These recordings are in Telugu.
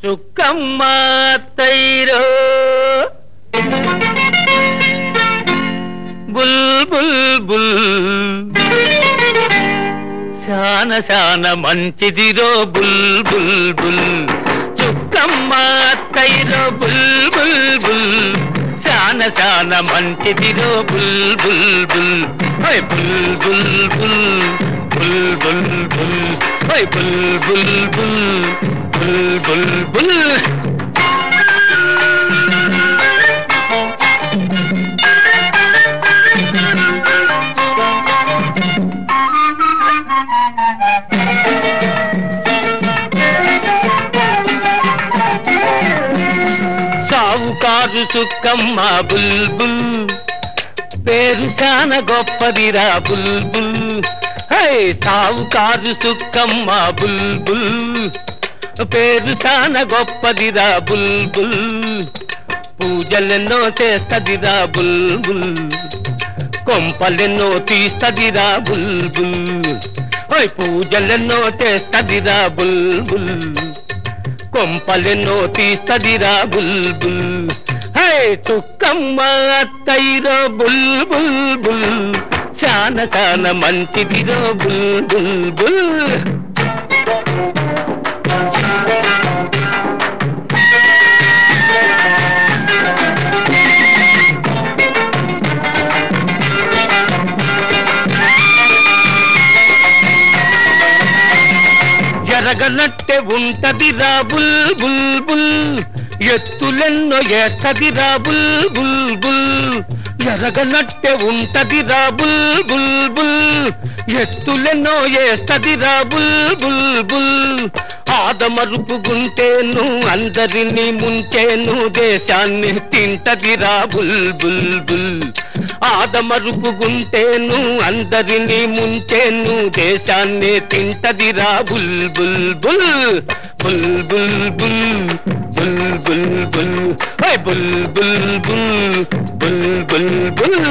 చుక్కమ్మ తైరో బుల్ బుల్ బుల్ శాన శాన మంచిదిరో బుల్ బుల్ బుల్ చుక్కమ్మ తైరో బుల్ బుల్ బుల్ శాన శాన మంచిదిరో బుల్ బుల్ బుల్ హై బుల్ బుల్ బుల్ బుల్ బుల్ బుల్ హై బుల్ బుల్ బుల్ బుల్ బుల్ బుల్ సావుకారు చుక్కమ్మ బుల్బుల్ పేరు శాన గొప్పదిరా బుల్బుల్ హై సావుకారు చుక్కమ్మ బుల్బుల్ పేరు శాన గొప్పదిరా బుల్బుల్ పూజలెన్నో చేస్తదిరా బుల్బుల్ కొంపలెన్నో తీస్తదిరా బుల్బుల్ హై పూజలెన్నో చేస్తదిరా బుల్బుల్ కొంపలెన్నో తీస్తదిరా బుల్బుల్ హే చుక్కమ్మ అత్తైరో బుల్ బుల్ బుల్ చాన చాన మంచిదిరో బుల్ బుల్ బుల్ ఎరగనట్టే ఉంటదిరా బుల్ బుల్ బుల్ ఎత్తులెన్నో ఏస్తదిరా బుల్ బుల్ బుల్ ఎరగనట్టే ఉంటదిరా బుల్ బుల్ బుల్ ఎత్తులెన్నో ఏస్తదిరా బుల్ బుల్ బుల్ ఆదమరుపుగుంటేను అందరినీ ముంచేను దేశాన్ని తింటదిరా బుల్ బుల్ బుల్ ఆదమరుపుగుంటేను అందరినీ ముంచేను దేశాన్ని తింటదిరా బుల్ బుల్ బుల్ బుల్ బుల్ బుల్ బుల్ బుల్ బుల్ హై బుల్ బుల్ బుల్ బుల్ బుల్ బుల్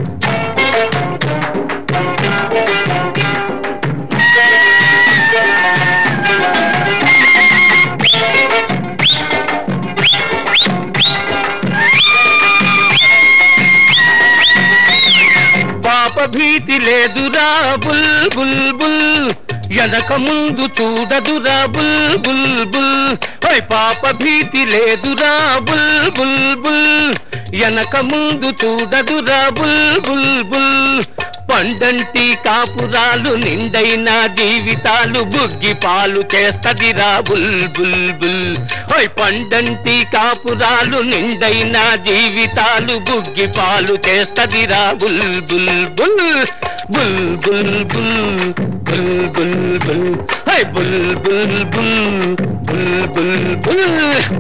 పాప భీతి లేదురా బుల్ బుల్ బుల్ వెనక ముందు చూడదురా బుల్ బుల్ బుల్ ఓయ్ పాప భీతి లేదురా బుల్ బుల్ బుల్ వెనక ముందు చూడదురా బుల్ బుల్ బుల్ పండంటి కాపురాలు నిండైన జీవితాలు బుగ్గి పాలు చేస్తదిరా బుల్ బుల్ బుల్ ఓయ్ పండంటి కాపురాలు నిండైన జీవితాలు బుగ్గి పాలు చేస్తదిరా బుల్ బుల్ బుల్ బుల్ బుల్ బుల్ బుల్ బుల్ బుల్ హై బుల్ బుల్ బుల్ బుల్ బుల్ బుల్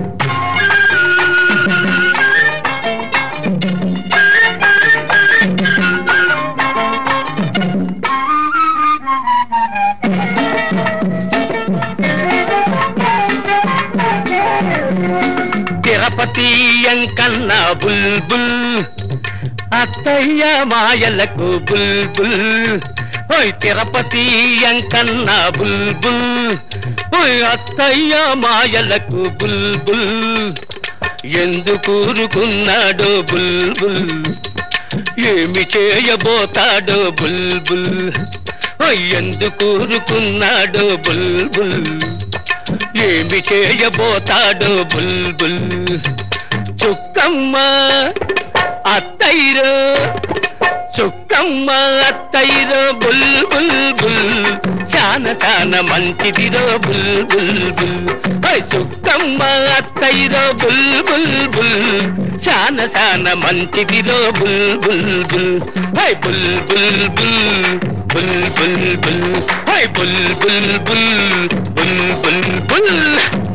తిరుపతి ఎంకన్న బుల్ బుల్ అత్తయ్య మాయలకు బుల్ బుల్ ఓయ్ తిరుపతి ఎంకన్న బుల్ బుల్ ఓయ్ అత్తయ్య మాయలకు బుల్ బుల్ ఎందుకు ఊరుకున్నాడో బుల్ బుల్ ఏమి చేయబోతాడో బుల్ బుల్ ఓయ్ ఎందుకు ఊరుకున్నాడో బుల్ బుల్ ఏమి చేయబోతాడో బుల్ బుల్ చుక్కమ్మ అత్తైరో చుక్కమ్మ అత్తైరో బుల్ బుల్ బుల్ చాన చాన మంచిదిరో బుల్ బుల్ బుల్ హై చుక్కమ్మ అత్తైరో బుల్ బుల్ బుల్ చాన చాన మంచిదిరో బుల్ బుల్ బుల్ హై బుల్ బుల్ బుల్ బుల్ బుల్ బుల్ హై బుల్ బుల్ బుల్ బుల్ బుల్ బుల్